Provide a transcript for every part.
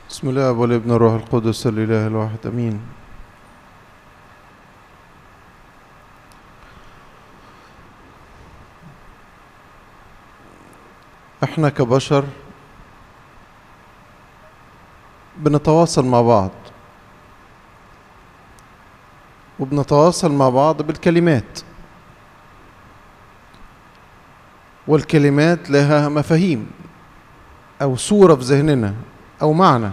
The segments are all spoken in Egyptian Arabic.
بسم الله والابن الروح القدس الاله الواحد امين احنا كبشر بنتواصل مع بعض وبنتواصل مع بعض بالكلمات والكلمات لها مفاهيم او صوره في ذهننا او معنى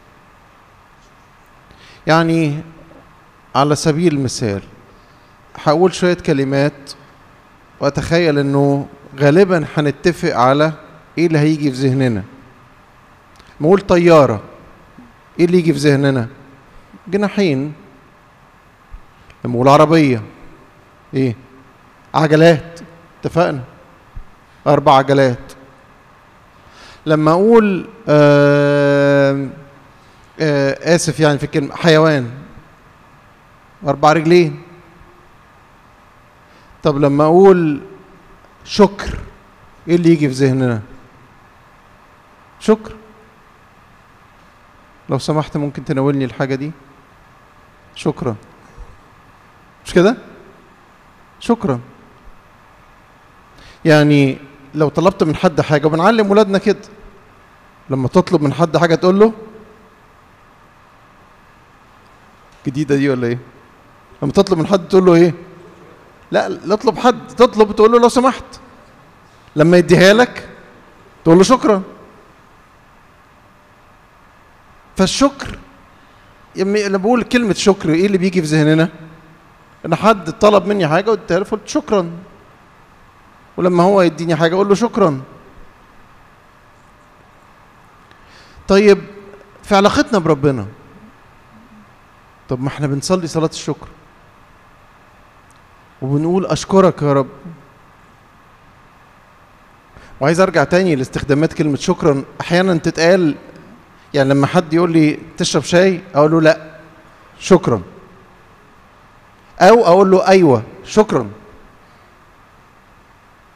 يعني على سبيل المثال هقول شويه كلمات واتخيل انه غالبا هنتفق على ايه اللي هيجي في ذهننا نقول طياره ايه اللي يجي في ذهننا جناحين لما اقول عربيه ايه عجلات اتفقنا اربع عجلات لما اقول آه آه اسف يعني في الكلمه حيوان اربع رجلين طب لما اقول شكر ايه اللي يجي في ذهننا شكر لو سمحت ممكن تناولني الحاجه دي شكرا مش كده شكرا يعني لو طلبت من حد حاجه وبنعلم ولادنا كده لما تطلب من حد حاجه تقول له جديده دي ولا ايه لما تطلب من حد تقول له ايه لا لا اطلب حد تطلب تقول له لو سمحت لما يديها لك تقول له شكرا فالشكر لما بقول كلمة شكر ايه اللي بيجي في ذهننا؟ ان حد طلب مني حاجة واديتها له قلت شكرا ولما هو يديني حاجة اقول له شكرا طيب في علاقتنا بربنا طب ما احنا بنصلي صلاة الشكر وبنقول اشكرك يا رب وعايز ارجع تاني لاستخدامات كلمة شكرا احيانا تتقال يعني لما حد يقول لي تشرب شاي اقول له لا شكرا او اقول له ايوه شكرا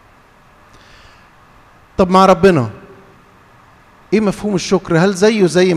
طب مع ربنا ايه مفهوم الشكر هل زيه زي